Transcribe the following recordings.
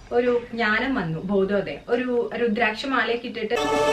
ഒരു ജ്ഞാനം വന്നു ബോധോദയം ഒരു രുദ്രാക്ഷമാലയൊക്കെ ഇട്ടിട്ട്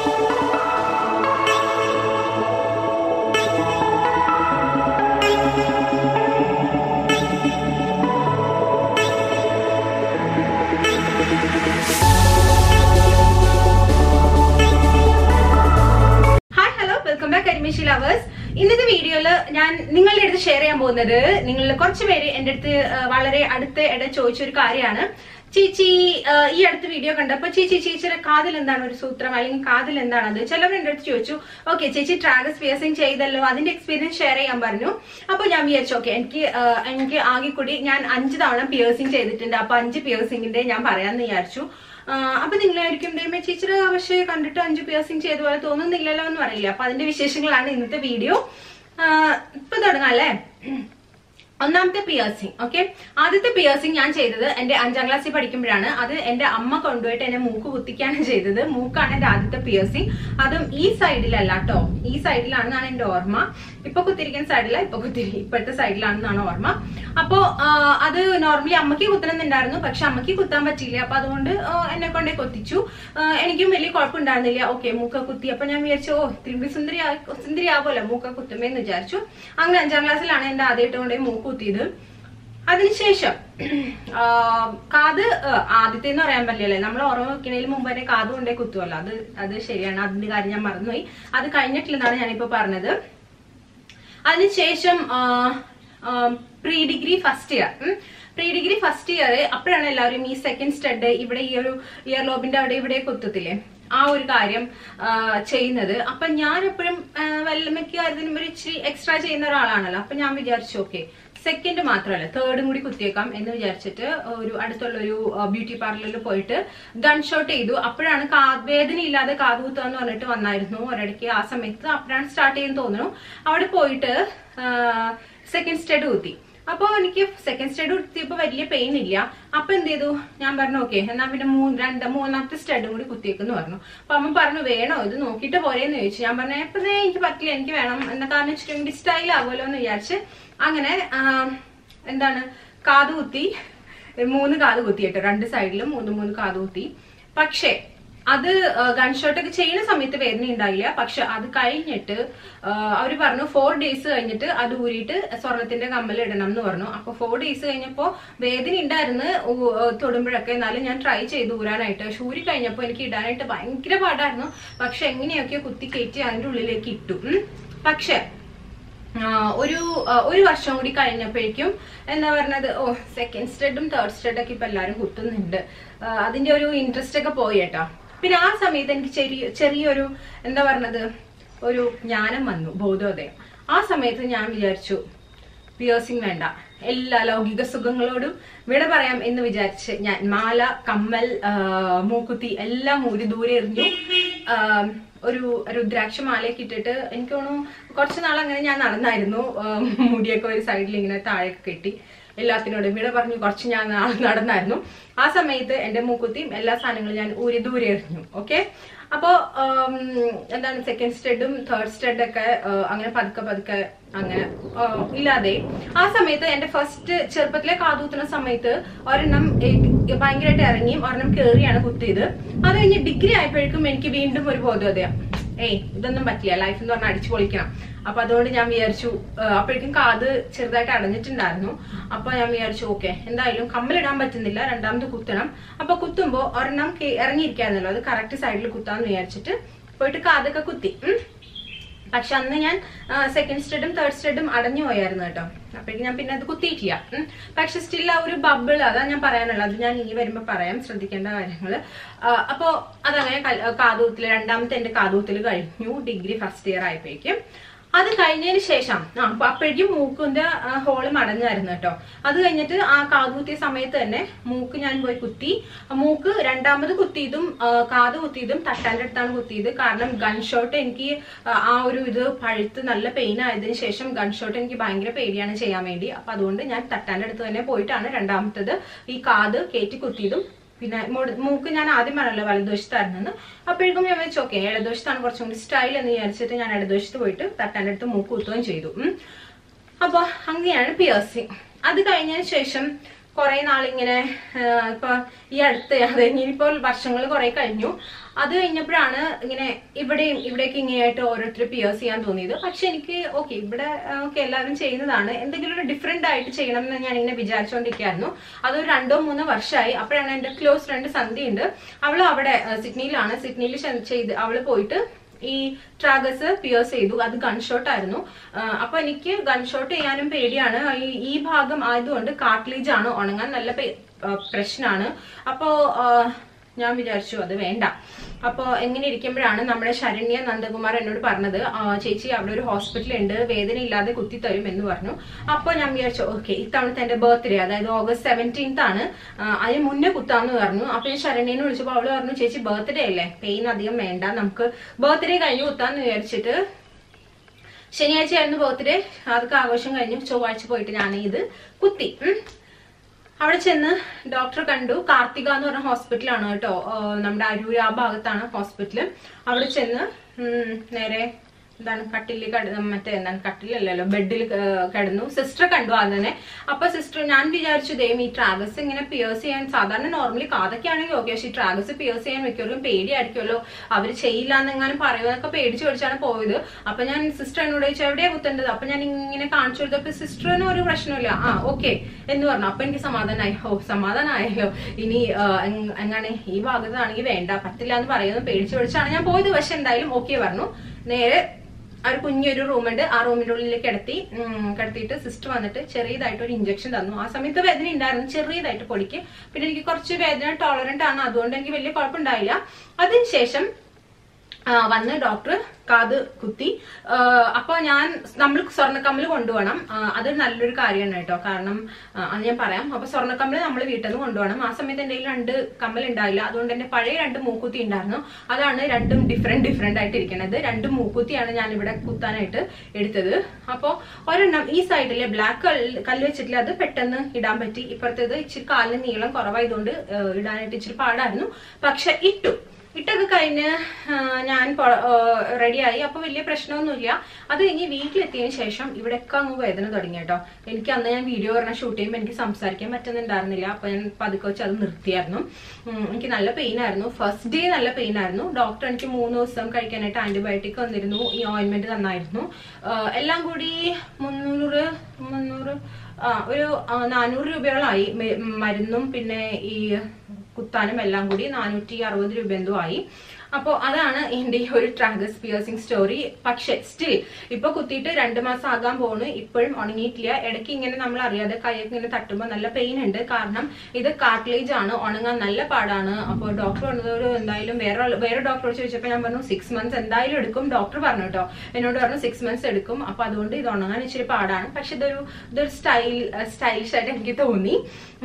hi hello welcome back Karimeshi lovers ഇന്നത്തെ വീഡിയോയില് ഞാൻ നിങ്ങളുടെ അടുത്ത് ഷെയർ ചെയ്യാൻ പോകുന്നത് നിങ്ങളിൽ കുറച്ച് പേര് എന്റെ അടുത്ത് ആ, വളരെ അടുത്ത് ഇട ചോദിച്ച ഒരു കാര്യമാണ് ചേച്ചി ആ, ഈ അടുത്ത വീഡിയോ കണ്ടപ്പോ ചേച്ചി ചേച്ചിയുടെ കാതിൽ എന്താണ് ഒരു സൂത്രം അല്ലെങ്കിൽ കാതിൽ എന്താണത് ചിലവർ എന്റെ അടുത്ത് ചോദിച്ചു ഓക്കെ ചേച്ചി ട്രാഗസ് പിയസിങ് ചെയ്തല്ലോ അതിന്റെ എക്സ്പീരിയൻസ് ഷെയർ ചെയ്യാൻ പറഞ്ഞു അപ്പൊ ഞാൻ വിചാരിച്ചു ഓക്കെ എനിക്ക് ആ, എനിക്ക് ആകെ കൂടി ഞാൻ അഞ്ച് തവണ പിയേഴ്സിങ് ചെയ്തിട്ടുണ്ട് അപ്പൊ അഞ്ച് പിയേഴ്സിങ്ങിന്റെ ഞാൻ പറയാന്ന് വിചാരിച്ചു ആഹ് അപ്പൊ നിങ്ങളായിരിക്കും ഡേമ ടീച്ചർ പക്ഷേ കണ്ടിട്ട് അഞ്ച് പിയേഴ്സിങ് ചെയ്ത പോലെ തോന്നുന്നില്ലല്ലോ എന്ന് പറയില്ല അപ്പൊ അതിന്റെ വിശേഷങ്ങളാണ് ഇന്നത്തെ വീഡിയോ ഇപ്പൊ തുടങ്ങാം അല്ലേ ഒന്നാമത്തെ പിയേഴ്സിങ് ഓക്കെ ആദ്യത്തെ പിയേഴ്സിങ് ഞാൻ ചെയ്തത് എന്റെ അഞ്ചാം ക്ലാസ്സിൽ പഠിക്കുമ്പോഴാണ് അത് എന്റെ അമ്മ കൊണ്ടുപോയിട്ട് എന്നെ മൂക്ക് കുത്തിക്കാണ് ചെയ്തത് മൂക്കാണ് എന്റെ ആദ്യത്തെ പിയേഴ്സിങ് അതും ഈ സൈഡിലല്ല കേട്ടോ ഈ സൈഡിലാണെന്നാണ് എന്റെ ഓർമ്മ ഇപ്പൊ കുത്തിരിക്കുന്ന സൈഡില ഇപ്പൊ കുത്തിരി ഇപ്പോഴത്തെ സൈഡിലാണെന്നാണ് ഓർമ്മ അപ്പോ ആ, അത് നോർമലി അമ്മയ്ക്ക് കുത്തണമെന്നുണ്ടായിരുന്നു പക്ഷെ അമ്മയ്ക്ക് കുത്താൻ പറ്റിയില്ല അപ്പൊ അതുകൊണ്ട് ആ, എന്നെ കൊണ്ടേ കൊത്തിച്ചു ആ, എനിക്കും വലിയ കുഴപ്പമുണ്ടായിരുന്നില്ല ഓക്കെ മൂക്ക കുത്തി അപ്പൊ ഞാൻ വിചാരിച്ചു ഓ തിരുമ്പി സുന്ദരി സുന്ദരി ആവുമല്ലോ മൂക്ക കുത്തുമ്പേന്ന് വിചാരിച്ചു അങ്ങനെ അഞ്ചാം ക്ലാസ്സിലാണ് എന്റെ ആദ്യമായിട്ട് കൊണ്ടേ മൂക്ക് കുത്തിയത് അതിനുശേഷം ആ, കാത് ആ, ആദ്യത്തെ എന്ന് പറയാൻ പറ്റില്ലല്ലേ നമ്മൾ ഓർമ്മ വെക്കുന്നതിന് മുമ്പ് തന്നെ കാത് കൊണ്ടേ കുത്തുമല്ലോ അത് അത് ശരിയാണ് അതിന്റെ കാര്യം ഞാൻ മറന്നുപോയി അത് കഴിഞ്ഞിട്ടില്ലെന്നാണ് ഞാനിപ്പോ പറഞ്ഞത് അതിനുശേഷം pre degree first year pre degree first year അപ്പോഴാണ് എല്ലാവരും ഈ സെക്കൻഡ് സ്റ്റഡ് ഇവിടെ ഈ ഒരു ഇയർ ലോബിന്റെ അവിടെ ഇവിടെ കുത്തത്തില്ലേ ആ ഒരു കാര്യം ആ, ചെയ്യുന്നത് അപ്പൊ ഞാൻ എപ്പോഴും വല്ല മിക്ക കാര്യത്തിനും ഒരു ഇച്ചിരി എക്സ്ട്രാ ചെയ്യുന്ന ഒരാളാണല്ലോ അപ്പൊ ഞാൻ വിചാരിച്ചു ഓക്കെ സെക്കൻഡ് മാത്രമല്ല തേർഡും കൂടി കുത്തിയേക്കാം എന്ന് വിചാരിച്ചിട്ട് ഒരു അടുത്തുള്ള ഒരു ബ്യൂട്ടി പാർലറിൽ പോയിട്ട് ഗൺ ഷോട്ട് ചെയ്തു അപ്പോഴാണ് കാ വേദന ഇല്ലാതെ കാത് കുത്തുക എന്ന് പറഞ്ഞിട്ട് വന്നായിരുന്നു ഒരിടയ്ക്ക് ആ സമയത്ത് അപ്പോഴാണ് സ്റ്റാർട്ട് ചെയ്യുന്ന തോന്നുന്നു അവിടെ പോയിട്ട് സെക്കൻഡ് സ്റ്റഡ് കുത്തി അപ്പൊ എനിക്ക് സെക്കൻഡ് സ്റ്റഡ് കുത്തിയപ്പോ വലിയ പെയിൻ ഇല്ല അപ്പൊ എന്ത് ചെയ്തു ഞാൻ പറഞ്ഞു ഓക്കെ എന്നാ പിന്നെ മൂന്ന് രണ്ട് മൂന്നാമത്തെ സ്റ്റഡും കൂടി കുത്തിയേക്കെന്ന് പറഞ്ഞു അപ്പൊ അമ്മ പറഞ്ഞു വേണോ ഇത് നോക്കിയിട്ട് പോരേന്ന് ചോദിച്ചു ഞാൻ പറഞ്ഞു ഇപ്പൊ ദേ എനിക്ക് പറ്റില്ല എനിക്ക് വേണം എന്താ കാരണം വെച്ചിട്ടുണ്ടെങ്കിൽ സ്റ്റൈൽ ആവുമല്ലോ എന്ന് വിചാരിച്ച് അങ്ങനെ ആ, എന്താണ് കാത് കുത്തി മൂന്ന് കാത് കുത്തി കേട്ടോ രണ്ട് സൈഡിലും മൂന്ന് മൂന്ന് കാത് കുത്തി പക്ഷേ അത് ഗൺ ഷോട്ട് ഒക്കെ ചെയ്യുന്ന സമയത്ത് വേദന ഉണ്ടായില്ല പക്ഷെ അത് കഴിഞ്ഞിട്ട് അവർ പറഞ്ഞു ഫോർ ഡേയ്സ് കഴിഞ്ഞിട്ട് അത് ഊരിയിട്ട് സ്വർണത്തിന്റെ കമ്മൽ ഇടണം എന്ന് പറഞ്ഞു അപ്പൊ ഫോർ ഡേയ്സ് കഴിഞ്ഞപ്പോ വേദന ഉണ്ടായിരുന്നു ഊ- ഏഹ് തൊടുമ്പോഴൊക്കെ എന്നാലും ഞാൻ ട്രൈ ചെയ്തു ഊരാനായിട്ട് പക്ഷെ ഊരി കഴിഞ്ഞപ്പോ എനിക്ക് ഇടാനായിട്ട് ഭയങ്കര പാടായിരുന്നു പക്ഷെ എങ്ങനെയൊക്കെയോ കുത്തി കയറ്റി അതിന്റെ ഉള്ളിലേക്ക് ഇട്ടു ഉം. പക്ഷെ ആ, ഒരു ആ, ഒരു വർഷം കൂടി കഴിഞ്ഞപ്പോഴേക്കും എന്താ പറഞ്ഞത് ഓ സെക്കൻഡ് സ്റ്റഡും തേർഡ് സ്റ്റഡും ഒക്കെ ഇപ്പൊ എല്ലാരും കുത്തുന്നുണ്ട് ആ, അതിന്റെ ഒരു ഇൻട്രസ്റ്റ് ഒക്കെ പോയി കേട്ടോ പിന്നെ ആ സമയത്ത് എനിക്ക് ചെറിയ ചെറിയൊരു എന്താ പറഞ്ഞത് ഒരു ജ്ഞാനം വന്നു ബോധോദയം ആ സമയത്ത് ഞാൻ വിചാരിച്ചു പിയേഴ്സിങ് വേണ്ട എല്ലാ ലൗകിക സുഖങ്ങളോടും വിട പറയാം എന്ന് വിചാരിച്ച് ഞാൻ മാല കമ്മൽ ആ, മൂക്കുത്തി എല്ലാം ഊരി ദൂരെ എറിഞ്ഞു ആ, ഒരു രുദ്രാക്ഷ മാലയൊക്കെ ഇട്ടിട്ട് എനിക്ക് തോന്നുന്നു കുറച്ച് നാൾ അങ്ങനെ ഞാൻ നടന്നായിരുന്നു ആ, മുടിയൊക്കെ ഒരു സൈഡിൽ ഇങ്ങനെ താഴെയൊക്കെ കെട്ടി എല്ലാത്തിനോടും വിട പറഞ്ഞു കുറച്ച് ഞാൻ നാ- നടന്നായിരുന്നു ആ സമയത്ത് എന്റെ മൂക്കുത്തിയും എല്ലാ സാധനങ്ങളും ഞാൻ ഊരി ദൂരെ എറിഞ്ഞു ഓക്കെ അപ്പോ ഉം, എന്താണ് സെക്കൻഡ് സ്റ്റഡും തേർഡ് സ്റ്റഡ് ഒക്കെ ആ, അങ്ങനെ പതുക്കെ പതുക്കെ അങ്ങനെ ആ, ഇല്ലാതെ ആ സമയത്ത് എന്റെ ഫസ്റ്റ് ചെറുപ്പത്തിലെ കാതൂത്തുന്ന സമയത്ത് ഒരെണ്ണം ഏ- ഭയങ്കരമായിട്ട് ഇറങ്ങിയും ഒരെണ്ണം കേറിയാണ് കുത്തിയത് അത് കഴിഞ്ഞ് ഡിഗ്രി ആയപ്പോഴേക്കും എനിക്ക് വീണ്ടും ഒരു ബോധോദയം ഏയ് ഇതൊന്നും പറ്റില്ല ലൈഫ് എന്ന് പറഞ്ഞാൽ അടിച്ചു പൊളിക്കണം അപ്പൊ അതുകൊണ്ട് ഞാൻ വിചാരിച്ചു ആ, അപ്പോഴേക്കും കാത് ചെറുതായിട്ട് അടഞ്ഞിട്ടുണ്ടായിരുന്നു അപ്പൊ ഞാൻ വിചാരിച്ചു ഓക്കെ എന്തായാലും കമ്മലിടാൻ പറ്റുന്നില്ല രണ്ടാമത് കുത്തണം അപ്പൊ കുത്തുമ്പോ ഒരെണ്ണം കേ- ഇറങ്ങിയിരിക്കായിരുന്നല്ലോ അത് കറക്റ്റ് സൈഡിൽ കുത്താന്ന് വിചാരിച്ചിട്ട് പോയിട്ട് കാതൊക്കെ കുത്തി ഉം. പക്ഷെ അന്ന് ഞാൻ സെക്കൻഡ് സ്റ്റഡും തേർഡ് സ്റ്റഡും അടഞ്ഞു പോയായിരുന്നു കേട്ടോ അപ്പോഴേക്കും ഞാൻ പിന്നെ അത് കുത്തിയിട്ടില്ല ഉം. പക്ഷെ സ്റ്റിൽ ആ ഒരു ബബിൾ അതാ ഞാൻ പറയാനുള്ളത് അത് ഞാൻ ഇനി വരുമ്പോ പറയാം ശ്രദ്ധിക്കേണ്ട കാര്യങ്ങള് ആ, അപ്പോ അതങ്ങനെ കൽ- കാതൂത്തില് രണ്ടാമത്തെ എന്റെ കാതൂത്തില് കഴിഞ്ഞു ഡിഗ്രി ഫസ്റ്റ് ഇയർ ആയപ്പോഴേക്കും അത് കഴിഞ്ഞതിന് ശേഷം ആ അപ്പൊ അപ്പോഴേക്കും മൂക്കിന്റെ ഹോള് മടഞ്ഞായിരുന്നു കേട്ടോ അത് കഴിഞ്ഞിട്ട് ആ കാത് കുത്തിയ സമയത്ത് തന്നെ മൂക്ക് ഞാൻ പോയി കുത്തി ആ മൂക്ക് രണ്ടാമത് കുത്തിയതും ആ, കാത് കുത്തിയതും തട്ടാന്റെ അടുത്താണ് കുത്തിയത് കാരണം ഗൺ ഷോട്ട് എനിക്ക് ആ, ആ ഒരു ഇത് പഴുത്ത് നല്ല പെയിൻ ആയതിനു ശേഷം ഗൺ ഷോട്ട് എനിക്ക് ഭയങ്കര പേടിയാണ് ചെയ്യാൻ വേണ്ടി അപ്പൊ അതുകൊണ്ട് ഞാൻ തട്ടാന്റെ അടുത്ത് തന്നെ പോയിട്ടാണ് രണ്ടാമത്തത് ഈ കാത് കയറ്റി കുത്തിയതും പിന്നെ മുട- മൂക്ക് ഞാൻ ആദ്യം പറഞ്ഞല്ലോ വലതുവശത്തായിരുന്നെന്ന് അപ്പോഴേക്കും ഞാൻ വെച്ചു ഓക്കെ ഇടതുവശത്താണ് കുറച്ചും കൂടി സ്റ്റൈൽ എന്ന് വിചാരിച്ചിട്ട് ഞാൻ ഇടതുവശത്ത് പോയിട്ട് തട്ടാൻ്റെ അടുത്ത് മൂക്ക് കുത്തുകയും ചെയ്തു ഉം. അപ്പൊ അങ്ങനെയാണ് പിയേഴ്സിങ് അത് കഴിഞ്ഞതിന് ശേഷം കുറെ നാളിങ്ങനെ ആ, ഇപ്പൊ ഈ അടുത്ത് അത് ഇനിയിപ്പോൾ വർഷങ്ങൾ കുറെ കഴിഞ്ഞു അത് കഴിഞ്ഞപ്പോഴാണ് ഇങ്ങനെ ഇവിടെയും ഇവിടേക്ക് ഇങ്ങനെയായിട്ട് ഓരോരുത്തർ പിയേഴ്സ് ചെയ്യാൻ തോന്നിയത് പക്ഷെ എനിക്ക് ഓക്കെ ഇവിടെ ഓക്കെ എല്ലാവരും ചെയ്യുന്നതാണ് എന്തെങ്കിലും ഒരു ഡിഫറെന്റ് ആയിട്ട് ചെയ്യണം എന്ന് ഞാൻ ഇങ്ങനെ വിചാരിച്ചുകൊണ്ടിരിക്കുകയായിരുന്നു അതൊരു രണ്ടോ മൂന്നോ വർഷമായി അപ്പോഴാണ് എൻ്റെ ക്ലോസ് ഫ്രണ്ട് സന്ധ്യ ഉണ്ട് അവൾ അവിടെ ആ, സിഡ്നിയിലാണ് സിഡ്നിയിൽ ചെ- ചെയ്ത് അവള് പോയിട്ട് ഈ ട്രാഗസ് പിയേഴ്സ് ചെയ്തു അത് ഗൺഷോട്ട് ആയിരുന്നു ആ, അപ്പൊ എനിക്ക് ഗൺഷോട്ട് ചെയ്യാനും പേടിയാണ് ഈ ഈ ഭാഗം ആയതുകൊണ്ട് കാർട്ട്ലേജ് ആണ് ഉണങ്ങാൻ നല്ല പേ- ആ, പ്രശ്നമാണ് അപ്പോ ആ, ഞാൻ വിചാരിച്ചു അത് വേണ്ട അപ്പോ എങ്ങനെ ഇരിക്കുമ്പോഴാണ് നമ്മുടെ ശരണ്യ നന്ദകുമാർ എന്നോട് പറഞ്ഞത് "ആ, ചേച്ചി അവിടെ ഒരു ഹോസ്പിറ്റൽ ഉണ്ട് വേദന ഇല്ലാതെ കുത്തി തരും എന്ന് പറഞ്ഞു അപ്പൊ ഞാൻ വിചാരിച്ചു ഓക്കെ ഇത്തവണത്തെ എന്റെ ബർത്ത്ഡേ അതായത് ഓഗസ്റ്റ് സെവൻറ്റീൻത്ത് ആണ് ആ, അതിന് മുന്നേ കുത്താന്ന് പറഞ്ഞു അപ്പൊ ഞാൻ ശരണ്യനെ വിളിച്ചപ്പോൾ അവള് പറഞ്ഞു ചേച്ചി ബർത്ത്ഡേ അല്ലേ പെയിൻ അധികം വേണ്ട നമുക്ക് ബർത്ത്ഡേ കഴിഞ്ഞ് കുത്താന്ന് വിചാരിച്ചിട്ട് ശനിയാഴ്ച ആയിരുന്നു ബർത്ത്ഡേ അതൊക്കെ ആഘോഷം കഴിഞ്ഞു ചൊവ്വാഴ്ച പോയിട്ട് ഞാൻ ഇത് കുത്തി ഉം. അവിടെ ചെന്ന് ഡോക്ടർ കണ്ടു കാർത്തിക എന്ന് പറഞ്ഞ ഹോസ്പിറ്റലാണ് കേട്ടോ ആ, നമ്മുടെ അരൂർ ആ ഭാഗത്താണ് ഹോസ്പിറ്റൽ അവിടെ ചെന്ന് ഉം, നേരെ എന്താണ് കട്ടിലിൽ കട മറ്റേ എന്താണ് കട്ടിലല്ലല്ലോ ബെഡിൽ കിടന്നു സിസ്റ്റർ കണ്ടു അതിനെ അപ്പൊ സിസ്റ്റർ ഞാൻ വിചാരിച്ചു ദൈവം ഈ ട്രാഗസ് ഇങ്ങനെ പിയേഴ്സ് ചെയ്യാൻ സാധാരണ നോർമലി കാതൊക്കെ ആണെങ്കിൽ ഓക്കെ പക്ഷേ ഈ ട്രാഗസ് പിയേഴ്സ് ചെയ്യാൻ മിക്കവർക്കും പേടിയായിരിക്കുമല്ലോ അവർ ചെയ്യില്ല എന്നെങ്ങാനും പറയുമെന്നൊക്കെ പേടിച്ച് പേടിച്ചാണ് പോയത് അപ്പൊ ഞാൻ സിസ്റ്റർ എന്നോട് ചോദിച്ചു എവിടെയാ കുത്തേണ്ടത് അപ്പൊ ഞാൻ ഇങ്ങനെ കാണിച്ചു കൊടുത്തപ്പോ സിസ്റ്ററിന് ഒരു പ്രശ്നമില്ല ആ ഓക്കെ എന്ന് പറഞ്ഞു അപ്പൊ എനിക്ക് സമാധാനമായി ഓ സമാധാനമായല്ലോ ഇനി ആ, എങ്- എങ്ങനെ ഈ ഭാഗത്താണെങ്കിൽ വേണ്ട പറ്റില്ല എന്ന് പറയുന്നത് പേടിച്ച് പേടിച്ചാണ് ഞാൻ പോയത് പക്ഷെ എന്തായാലും ഓക്കെ പറഞ്ഞു നേരെ ആ ഒരു കുഞ്ഞൊരു റൂമുണ്ട് ആ റൂമിന്റെ ഉള്ളിൽ കിടത്തി ഉം, കിടത്തിയിട്ട് സിസ്റ്റർ വന്നിട്ട് ചെറിയതായിട്ട് ഒരു ഇഞ്ചക്ഷൻ തന്നു ആ സമയത്ത് വേദന ഉണ്ടായിരുന്നു ചെറിയതായിട്ട് പൊടിക്ക് പിന്നെ എനിക്ക് കുറച്ച് വേദന ടോളറന്റ് ആണ് അതുകൊണ്ട് എനിക്ക് വലിയ കുഴപ്പമുണ്ടായില്ല അതിനുശേഷം ആ, വന്ന് ഡോക്ടർ കാത് കുത്തി ആ, അപ്പൊ ഞാൻ നമ്മൾ സ്വർണ്ണക്കമ്മൽ കൊണ്ടുപോകണം ആ, അത് നല്ലൊരു കാര്യമാണ് കേട്ടോ കാരണം ആ, അത് ഞാൻ പറയാം അപ്പൊ സ്വർണ്ണക്കമ്മൽ നമ്മൾ വീട്ടിൽ നിന്ന് കൊണ്ടുപോകണം ആ സമയത്ത് എൻ്റെ കയ്യിൽ രണ്ട് കമ്മൽ ഉണ്ടായില്ല അതുകൊണ്ട് എൻ്റെ പഴയ രണ്ട് മൂക്കുത്തി ഉണ്ടായിരുന്നു അതാണ് രണ്ടും ഡിഫറെന്റ് ഡിഫറെന്റ് ആയിട്ട് ഇരിക്കുന്നത് രണ്ട് മൂക്കുത്തിയാണ് ഞാൻ ഇവിടെ കുത്താനായിട്ട് എടുത്തത് അപ്പോൾ ഒരെണ്ണം ഈ സൈഡിലെ ബ്ലാക്ക് കല്ല് വെച്ചിട്ടില്ല അത് പെട്ടെന്ന് ഇടാൻ പറ്റി ഇപ്പുറത്തേത് ഇച്ചിരി കാലിന് നീളം കുറവായതുകൊണ്ട് ആ, ഇടാനായിട്ട് ഇച്ചിരി പാടായിരുന്നു പക്ഷെ ഇട്ടു ഇട്ടൊക്കെ കഴിഞ്ഞ് ആ, ഞാൻ റെഡിയായി അപ്പൊ വലിയ പ്രശ്നമൊന്നുമില്ല അത് കഴിഞ്ഞ് വീട്ടിലെത്തിയതിനു ശേഷം ഇവിടെയൊക്കെ അങ്ങ് വേദന തുടങ്ങി കേട്ടോ എനിക്ക് അന്ന് ഞാൻ വീഡിയോ പറഞ്ഞ ഷൂട്ട് ചെയ്യുമ്പോൾ എനിക്ക് സംസാരിക്കാൻ പറ്റുന്നുണ്ടായിരുന്നില്ല അപ്പൊ ഞാൻ പതുക്കെ വെച്ച് അത് നിർത്തിയായിരുന്നു ഉം, എനിക്ക് നല്ല പെയിൻ ആയിരുന്നു ഫസ്റ്റ് ഡേ നല്ല പെയിൻ ആയിരുന്നു ഡോക്ടർ എനിക്ക് മൂന്ന് ദിവസം കഴിക്കാനായിട്ട് ആന്റിബയോട്ടിക് വന്നിരുന്നു ഈ ഓയിൻമെന്റ് തന്നായിരുന്നു ആ, എല്ലാം കൂടി മുന്നൂറ് മുന്നൂറ് ആ, ഒരു ആ, നാനൂറ് രൂപയോളമായി മെ- മരുന്നും പിന്നെ ഈ കുത്താനും എല്ലാം കൂടി നാനൂറ്റി അറുപത് രൂപ എന്തോ ആയി അപ്പോൾ അതാണ് എൻ്റെ ഈ ഒരു ട്രാഗസ് പിയേഴ്സിംഗ് സ്റ്റോറി പക്ഷെ സ്റ്റിൽ ഇപ്പൊ കുത്തിയിട്ട് രണ്ട് മാസം ആകാൻ പോണു ഇപ്പോഴും ഉണങ്ങിയിട്ടില്ല ഇടയ്ക്ക് ഇങ്ങനെ നമ്മൾ അറിയാതെ കൈയൊക്കെ ഇങ്ങനെ തട്ടുമ്പോൾ നല്ല പെയിൻ ഉണ്ട് കാരണം ഇത് കാർട്ടിലേജ് ആണ് ഉണങ്ങാൻ നല്ല പാടാണ് അപ്പോൾ ഡോക്ടർ പറഞ്ഞത് ഒരു എന്തായാലും വേറെ ആള്- വേറെ ഡോക്ടറോട് ചോദിച്ചപ്പോൾ ഞാൻ പറഞ്ഞു സിക്സ് മന്ത്സ് എന്തായാലും എടുക്കും ഡോക്ടർ പറഞ്ഞു കേട്ടോ എന്നോട് പറഞ്ഞു സിക്സ് മന്ത്സ് എടുക്കും അപ്പൊ അതുകൊണ്ട് ഇത് ഉണങ്ങാൻ ഇച്ചിരി പാടാണ് പക്ഷെ ഇതൊരു ഇതൊരു സ്റ്റൈൽ സ്റ്റൈലിഷ് ആയിട്ട് എനിക്ക് തോന്നി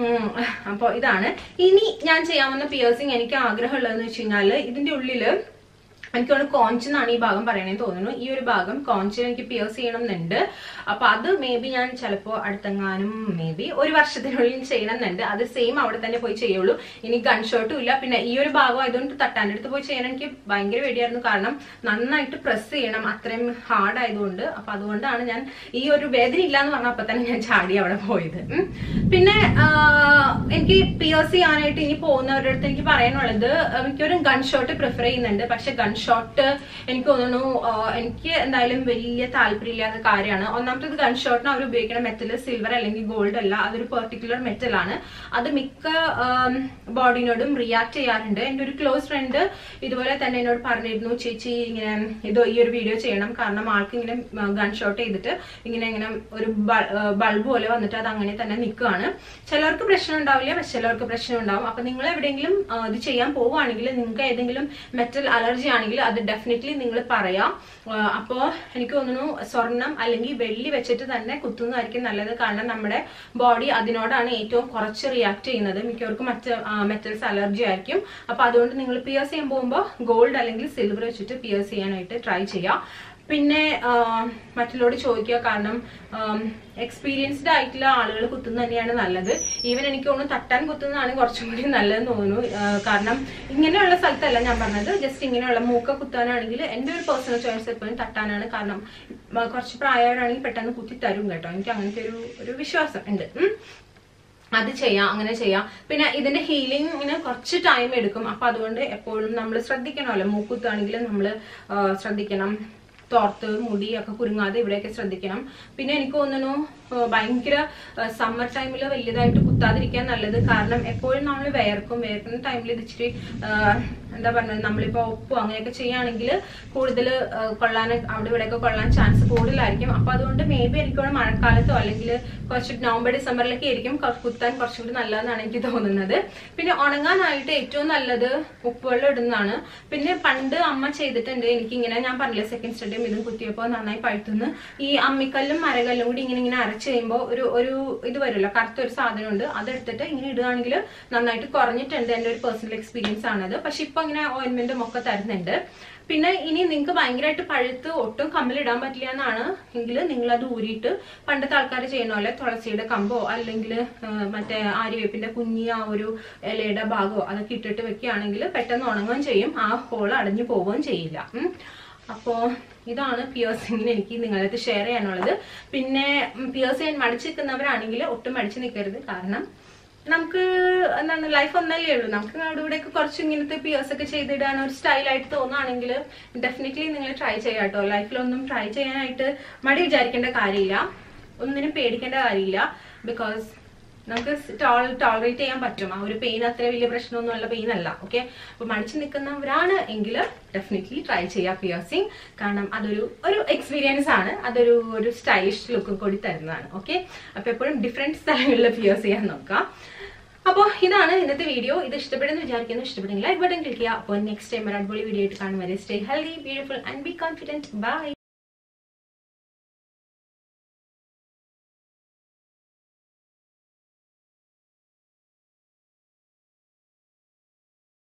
അപ്പോൾ ഇതാണ് ഇനി ഞാൻ ചെയ്യാവുന്ന പിയേഴ്സിങ് എനിക്ക് ആഗ്രഹമുള്ളതെന്ന് വെച്ച് കഴിഞ്ഞാൽ ഇതിന്റെ ഉള്ളില് എനിക്ക് തോന്നുന്നു കോഞ്ച് എന്നാണ് ഈ ഭാഗം പറയണേന്ന് തോന്നുന്നു ഈ ഒരു ഭാഗം കോഞ്ചിൽ എനിക്ക് പിയേഴ്സ് ചെയ്യണം എന്നുണ്ട് അപ്പൊ അത് മേ ബി ഞാൻ ചിലപ്പോ അടുത്തെങ്ങാനും മേ ബി ഒരു വർഷത്തിനുള്ളിൽ ചെയ്യണം എന്നുണ്ട് അത് സെയിം അവിടെ തന്നെ പോയി ചെയ്യുള്ളൂ ഇനി ഗൺഷോട്ടും ഇല്ല പിന്നെ ഈ ഒരു ഭാഗം ആയതുകൊണ്ട് തട്ടാൻ്റെ അടുത്ത് പോയി ചെയ്യാൻ എനിക്ക് ഭയങ്കര പേടിയായിരുന്നു കാരണം നന്നായിട്ട് പ്രസ് ചെയ്യണം അത്രയും ഹാർഡ് ആയതുകൊണ്ട് അപ്പൊ അതുകൊണ്ടാണ് ഞാൻ ഈ ഒരു വേദന ഇല്ല എന്ന് പറഞ്ഞ അപ്പൊ തന്നെ ഞാൻ ചാടി അവിടെ പോയത് ഉം. പിന്നെ ആ, എനിക്ക് പിയേഴ്സ് ചെയ്യാനായിട്ട് ഇനി പോകുന്നവരുടെ അടുത്ത് എനിക്ക് പറയാനുള്ളത് എനിക്കൊരു ഗൺഷോട്ട് പ്രിഫർ ചെയ്യുന്നുണ്ട് പക്ഷെ ഗൺഷോട്ട് എനിക്ക് തോന്നുന്നു ആ, എനിക്ക് എന്തായാലും വലിയ താല്പര്യമില്ലാത്ത കാര്യമാണ് ഒന്നാമത്തേത് ഗൺഷോട്ടിന് അവർ ഉപയോഗിക്കുന്ന മെറ്റൽ സിൽവർ അല്ലെങ്കിൽ ഗോൾഡ് അല്ല അതൊരു പെർട്ടിക്കുലർ മെറ്റൽ ആണ് അത് മിക്ക ബോഡിനോടും റിയാക്ട് ചെയ്യാറുണ്ട് എൻ്റെ ഒരു ക്ലോസ് ഫ്രണ്ട് ഇതുപോലെ തന്നെ എന്നോട് പറഞ്ഞിരുന്നു ചേച്ചി ഇങ്ങനെ ഇത് ഈ ഒരു വീഡിയോ ചെയ്യണം കാരണം ആൾക്ക് ഇങ്ങനെ ഗൺഷോട്ട് ചെയ്തിട്ട് ഇങ്ങനെ ഇങ്ങനെ ഒരു ബൾബ് പോലെ വന്നിട്ട് അത് അങ്ങനെ തന്നെ നിൽക്കുകയാണ് ചിലർക്ക് പ്രശ്നം ഉണ്ടാവില്ല പക്ഷെ ചിലർക്ക് പ്രശ്നം ഉണ്ടാവും അപ്പൊ നിങ്ങൾ എവിടെയെങ്കിലും ആ, ഇത് ചെയ്യാൻ പോവുകയാണെങ്കിൽ നിങ്ങൾക്ക് ഏതെങ്കിലും മെറ്റൽ അലർജി ആണെങ്കിൽ അത് ഡെഫിനറ്റ്ലി നിങ്ങൾ പറയാം ആ, അപ്പോ എനിക്ക് തോന്നുന്നു സ്വർണം അല്ലെങ്കിൽ വെള്ളി വെച്ചിട്ട് തന്നെ കുത്തുന്നതായിരിക്കും നല്ലത് കാരണം നമ്മുടെ ബോഡി അതിനോടാണ് ഏറ്റവും കുറച്ച് റിയാക്ട് ചെയ്യുന്നത് മിക്കവർക്കും മറ്റ് മെറ്റൽസ് അലർജി ആയിരിക്കും അപ്പൊ അതുകൊണ്ട് നിങ്ങൾ പിയേഴ്സ് ചെയ്യാൻ പോകുമ്പോൾ ഗോൾഡ് അല്ലെങ്കിൽ സിൽവർ വെച്ചിട്ട് പിയേഴ്സ് ചെയ്യാനായിട്ട് ട്രൈ ചെയ്യാം പിന്നെ ആ, മറ്റുള്ളവരോട് ചോദിക്കുക കാരണം എക്സ്പീരിയൻസ്ഡ് ആയിട്ടുള്ള ആളുകൾ കുത്തുന്നത് തന്നെയാണ് നല്ലത് ഈവൻ എനിക്ക് തോന്നുന്നു തട്ടാൻ കുത്തുന്നതാണ് കുറച്ചും കൂടി നല്ലതെന്ന് തോന്നുന്നു ആ, കാരണം ഇങ്ങനെയുള്ള സ്ഥലത്തല്ല ഞാൻ പറഞ്ഞത് ജസ്റ്റ് ഇങ്ങനെയുള്ള മൂക്ക കുത്താനാണെങ്കിൽ എൻ്റെ ഒരു പേഴ്സണൽ ചോയ്സ് എപ്പോഴും തട്ടാനാണ് കാരണം ആ, കുറച്ച് പ്രായവരാണെങ്കിൽ പെട്ടെന്ന് കുത്തി തരും കേട്ടോ എനിക്ക് അങ്ങനത്തെ ഒരു ഒരു വിശ്വാസം ഉണ്ട് ഉം. അത് ചെയ്യാം അങ്ങനെ ചെയ്യാം പിന്നെ ഇതിന്റെ ഹീലിംഗിന് കുറച്ച് ടൈം എടുക്കും അപ്പൊ അതുകൊണ്ട് എപ്പോഴും നമ്മൾ ശ്രദ്ധിക്കണമല്ലോ മൂക്കുത്താണെങ്കിലും നമ്മൾ ശ്രദ്ധിക്കണം തോർത്ത് മുടി ഒക്കെ കുരുങ്ങാതെ ഇവിടെയൊക്കെ ശ്രദ്ധിക്കണം പിന്നെ എനിക്ക് തോന്നുന്നു ആ, ഭയങ്കര സമ്മർ ടൈമിൽ വലിയതായിട്ട് കുത്താതിരിക്കാൻ നല്ലത് കാരണം എപ്പോഴും നമ്മൾ വേർക്കും വേർക്കുന്ന ടൈമിൽ ഇത് ഇച്ചിരി ആ, എന്താ പറയുന്നത് നമ്മളിപ്പോ ഒപ്പോ അങ്ങനെയൊക്കെ ചെയ്യുകയാണെങ്കിൽ കൂടുതൽ കൊള്ളാൻ അവിടെ ഇവിടെയൊക്കെ കൊള്ളാൻ ചാൻസ് കൂടുതലായിരിക്കും അപ്പൊ അതുകൊണ്ട് മേ ബി എനിക്ക് മഴക്കാലത്തോ അല്ലെങ്കിൽ കുറച്ച് നവംബർ ഡിസംബറിലൊക്കെ ആയിരിക്കും കൊ- കുത്താൻ കുറച്ചുകൂടി നല്ലതെന്നാണ് എനിക്ക് തോന്നുന്നത് പിന്നെ ഉണങ്ങാനായിട്ട് ഏറ്റവും നല്ലത് ഉപ്പുവെള്ളം ഇടുന്നതാണ് പിന്നെ പണ്ട് അമ്മ ചെയ്തിട്ടുണ്ട് എനിക്ക് ഇങ്ങനെ ഞാൻ പറഞ്ഞില്ലേ സെക്കൻഡ് സ്റ്റഡിയും ഇതും കുത്തിയപ്പോൾ നന്നായി പഴുത്തുനിന്ന് ഈ അമ്മിക്കല്ലും മരകല്ലും കൂടി ഇങ്ങനെ ഇങ്ങനെ അരച്ച് കഴിയുമ്പോൾ ഒരു ഒരു ഇത് വരുമല്ലോ കറുത്ത ഒരു സാധനമുണ്ട് അതെടുത്തിട്ട് ഇങ്ങനെ ഇടുകയാണെങ്കിൽ നന്നായിട്ട് കുറഞ്ഞിട്ടുണ്ട് എൻ്റെ ഒരു പേഴ്സണൽ എക്സ്പീരിയൻസ് ആണത് പക്ഷെ ഇപ്പൊ ഇങ്ങനെ ഓയിൻമെന്റും ഒക്കെ തരുന്നുണ്ട് പിന്നെ ഇനി നിങ്ങൾക്ക് ഭയങ്കരമായിട്ട് പഴുത്ത് ഒട്ടും കമ്പിലിടാൻ പറ്റില്ല എന്നാണ് എങ്കിൽ നിങ്ങൾ അത് ഊരിയിട്ട് പണ്ടത്തെ ആൾക്കാർ ചെയ്യുന്ന പോലെ തുളസിയുടെ കമ്പോ അല്ലെങ്കിൽ മറ്റേ ആര്യവേപ്പിന്റെ കുഞ്ഞി ആ ഒരു ഇലയുടെ ഭാഗമോ അതൊക്കെ ഇട്ടിട്ട് വെക്കുകയാണെങ്കിൽ പെട്ടെന്ന് ഉണങ്ങുകയും ചെയ്യും ആ ഹോൾ അടഞ്ഞു പോവുകയും ചെയ്യില്ല ഉം. അപ്പോ ഇതാണ് പിയേഴ്സിങ്ങിന് എനിക്ക് നിങ്ങളടുത്ത് ഷെയർ ചെയ്യാനുള്ളത് പിന്നെ പിയേഴ്സ് ചെയ്യാൻ മടിച്ചു നിൽക്കുന്നവരാണെങ്കിൽ ഒട്ടും മടിച്ചു നിൽക്കരുത് കാരണം നമുക്ക് എന്താണ് ലൈഫ് ഒന്നല്ലേ ഉള്ളൂ നമുക്ക് അവിടെ ഇവിടെയൊക്കെ കുറച്ച് ഇങ്ങനത്തെ പിയേഴ്സ് ഒക്കെ ചെയ്തിടാൻ ഒരു സ്റ്റൈലായിട്ട് തോന്നുകയാണെങ്കിൽ ഡെഫിനറ്റ്ലി നിങ്ങൾ ട്രൈ ചെയ്യാം കേട്ടോ ലൈഫിലൊന്നും ട്രൈ ചെയ്യാനായിട്ട് മടി വിചാരിക്കേണ്ട കാര്യമില്ല ഒന്നിനും പേടിക്കേണ്ട കാര്യമില്ല ബിക്കോസ് നമുക്ക് ടോളറേറ്റ് ചെയ്യാൻ പറ്റും ആ ഒരു പെയിൻ അത്ര വലിയ പ്രശ്നമൊന്നുമല്ല പെയിൻ അല്ല ഓക്കെ അപ്പൊ മടിച്ചു നിൽക്കുന്നവരാണ് എങ്കിൽ ഡെഫിനറ്റ്ലി ട്രൈ ചെയ്യാം പിയേഴ്സിങ് കാരണം അതൊരു ഒരു എക്സ്പീരിയൻസ് ആണ് അതൊരു ഒരു സ്റ്റൈലിഷ് ലുക്കും കൂടി തരുന്നതാണ് ഓക്കെ അപ്പൊ എപ്പോഴും ഡിഫറെന്റ് സ്ഥലങ്ങളിൽ പിയേഴ്സ് ചെയ്യാൻ നോക്കാം അപ്പോൾ ഇതാണ് ഇന്നത്തെ വീഡിയോ ഇത് ഇഷ്ടപ്പെടുന്നു വിചാരിക്കുന്നു ഇഷ്ടപ്പെടുമെങ്കിൽ ലൈക്ക് ബട്ടൺ ക്ലിക്ക് ചെയ്യുക അപ്പോൾ നെക്സ്റ്റ് ടൈം ഒരു അടിപൊളി വീഡിയോ ആയിട്ട് കാണും വരെ stay healthy beautiful and be confident by